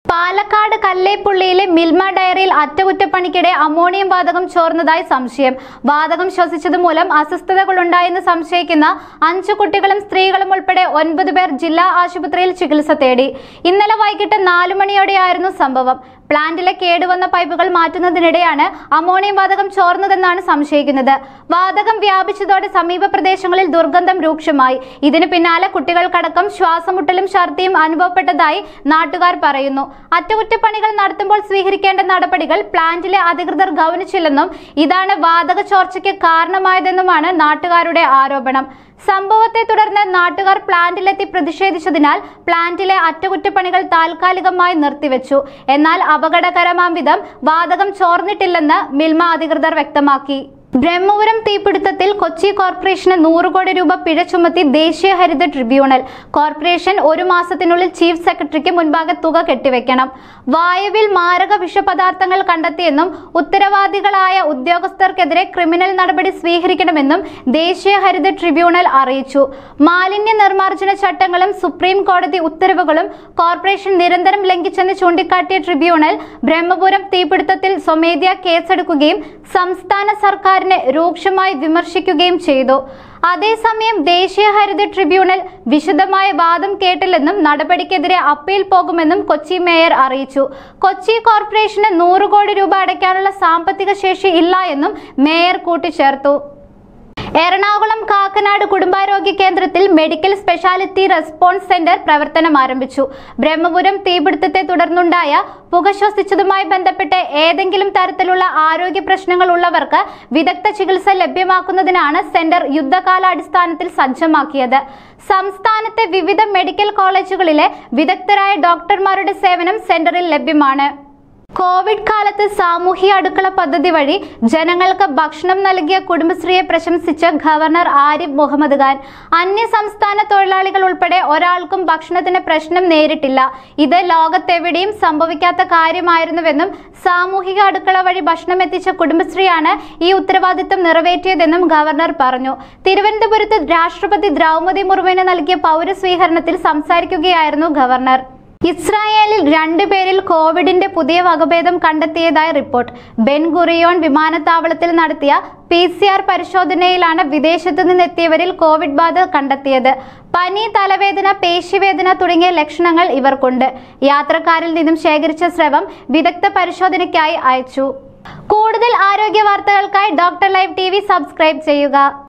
പാലക്കാട് കല്ലേപ്പുള്ളിയിലെ മിൽമ ഡയറിയിൽ അറ്റകുറ്റപ്പണിക്കിടെ അമോണിയം വാതകം ചോർന്നതായി സംശയം വാതകം ശ്വസിച്ചത് മൂലം അസ്വസ്ഥതകളുണ്ടായെന്ന് സംശയിക്കുന്ന അഞ്ചു കുട്ടികളും സ്ത്രീകളും ഉൾപ്പെടെ ഒൻപത് പേർ ജില്ലാ ആശുപത്രിയിൽ ചികിത്സ തേടി ഇന്നലെ വൈകിട്ട് നാലു മണിയോടെയായിരുന്നു സംഭവം പ്ലാന്റിലെ കേടുവന്ന പൈപ്പുകൾ മാറ്റുന്നതിനിടെയാണ് അമോണിയം വാതകം ചോർന്നതെന്നാണ് സംശയിക്കുന്നത് വാതകം വ്യാപിച്ചതോടെ സമീപ പ്രദേശങ്ങളിൽ ദുർഗന്ധം രൂക്ഷമായി ഇതിനു പിന്നാലെ കുട്ടികൾക്കടക്കം ശ്വാസമുട്ടലും ഛർദിയും അനുഭവപ്പെട്ടതായി നാട്ടുകാർ പറയുന്നു അറ്റകുറ്റപ്പണികൾ നടത്തുമ്പോൾ സ്വീകരിക്കേണ്ട നടപടികൾ പ്ലാന്റിലെ അധികൃതർ ഗൗനിച്ചില്ലെന്നും ഇതാണ് വാതക ചോർച്ചയ്ക്ക് കാരണമായതെന്നുമാണ് നാട്ടുകാരുടെ ആരോപണം സംഭവത്തെ തുടർന്ന് നാട്ടുകാർ പ്ലാന്റിലെത്തി പ്രതിഷേധിച്ചതിനാൽ പ്ലാന്റിലെ അറ്റകുറ്റപ്പണികൾ താൽക്കാലികമായി നിർത്തിവെച്ചു എന്നാൽ അപകടകരമാം വിധം വാതകം ചോർന്നിട്ടില്ലെന്ന് മിൽമ അധികൃതർ വ്യക്തമാക്കി ബ്രഹ്മപുരം തീപിടുത്തത്തിൽ കൊച്ചി കോർപ്പറേഷന് നൂറ് കോടി രൂപ പിഴ ചുമത്തി ദേശീയ ഹരിത ട്രിബ്യൂണൽ കോർപ്പറേഷൻ ഒരു മാസത്തിനുള്ളിൽ ചീഫ് സെക്രട്ടറിക്ക് മുൻപാകെ തുക കെട്ടിവെക്കണം വായുവിൽ മാരക വിഷപദാർത്ഥങ്ങൾ കണ്ടെത്തിയെന്നും ഉത്തരവാദികളായ ഉദ്യോഗസ്ഥർക്കെതിരെ ക്രിമിനൽ നടപടി സ്വീകരിക്കണമെന്നും ദേശീയ ഹരിത ട്രിബ്യൂണൽ അറിയിച്ചു മാലിന്യ നിർമ്മാർജ്ജന ചട്ടങ്ങളും സുപ്രീം കോടതി ഉത്തരവുകളും കോർപ്പറേഷൻ നിരന്തരം ലംഘിച്ചെന്ന് ചൂണ്ടിക്കാട്ടിയ ട്രിബ്യൂണൽ ബ്രഹ്മപുരം തീപിടുത്തത്തിൽ സ്വമേധ്യ കേസെടുക്കുകയും സംസ്ഥാന സർക്കാരിനെ രൂക്ഷമായി വിമർശിക്കുകയും ചെയ്തു അതേസമയം ദേശീയ ഹരിത ട്രിബ്യൂണൽ വിശദമായ വാദം കേട്ടില്ലെന്നും നടപടിക്കെതിരെ അപ്പീൽ പോകുമെന്നും കൊച്ചി മേയർ അറിയിച്ചു കൊച്ചി കോർപ്പറേഷന് നൂറ് കോടി രൂപ അടയ്ക്കാനുള്ള സാമ്പത്തിക ശേഷി ഇല്ല എന്നും മേയർ കൂട്ടിച്ചേർത്തു എറണാകുളം കാക്കനാട് കുടുംബാരോഗ്യ കേന്ദ്രത്തിൽ മെഡിക്കൽ സ്പെഷ്യാലിറ്റി റെസ്പോൺസ് സെന്റർ പ്രവർത്തനം ആരംഭിച്ചു ബ്രഹ്മപുരം തീപിടുത്തത്തെ തുടർന്നുണ്ടായ പുക ശ്വസിച്ചതുമായി ബന്ധപ്പെട്ട് ഏതെങ്കിലും തരത്തിലുള്ള ആരോഗ്യ പ്രശ്നങ്ങൾ ഉള്ളവർക്ക് വിദഗ്ധ ചികിത്സ ലഭ്യമാക്കുന്നതിനാണ് സെന്റർ യുദ്ധകാലാടിസ്ഥാനത്തിൽ സജ്ജമാക്കിയത് സംസ്ഥാനത്തെ വിവിധ മെഡിക്കൽ കോളേജുകളിലെ വിദഗ്ധരായ ഡോക്ടർമാരുടെ സേവനം സെന്ററിൽ ലഭ്യമാണ് കോവിഡ് കാലത്ത് സാമൂഹ്യ അടുക്കള പദ്ധതി വഴി ജനങ്ങൾക്ക് ഭക്ഷണം നൽകിയ കുടുംബശ്രീയെ പ്രശംസിച്ച ഗവർണർ ആരിഫ് മുഹമ്മദ് ഖാൻ അന്യ സംസ്ഥാന തൊഴിലാളികൾ ഉൾപ്പെടെ ഒരാൾക്കും ഭക്ഷണത്തിന് പ്രശ്നം നേരിട്ടില്ല ഇത് ലോകത്തെവിടെയും സംഭവിക്കാത്ത കാര്യമായിരുന്നുവെന്നും സാമൂഹിക അടുക്കള വഴി ഭക്ഷണം എത്തിച്ച കുടുംബശ്രീയാണ് ഈ ഉത്തരവാദിത്തം നിറവേറ്റിയതെന്നും ഗവർണർ പറഞ്ഞു തിരുവനന്തപുരത്ത് രാഷ്ട്രപതി ദ്രൗപദി മുർമുവിന് നൽകിയ പൗരസ്വീകരണത്തിൽ സംസാരിക്കുകയായിരുന്നു ഗവർണർ ഇസ്രായേലിൽ രണ്ടുപേരിൽ കോവിഡിന്റെ പുതിയ വകഭേദം കണ്ടെത്തിയതായി റിപ്പോർട്ട് ബെൻ ഗുറിയോൺ വിമാനത്താവളത്തിൽ നടത്തിയ പി സി ആർ പരിശോധനയിലാണ് വിദേശത്തു നിന്നെത്തിയവരിൽ കോവിഡ് ബാധ കണ്ടെത്തിയത് പനി തലവേദന പേശിവേദന തുടങ്ങിയ ലക്ഷണങ്ങൾ ഇവർക്കുണ്ട് യാത്രക്കാരിൽ നിന്നും ശേഖരിച്ച സ്രവം വിദഗ്ധ പരിശോധനയ്ക്കായി അയച്ചു കൂടുതൽ ആരോഗ്യ വാർത്തകൾക്കായി ഡോക്ടർ ലൈവ് ടി സബ്സ്ക്രൈബ് ചെയ്യുക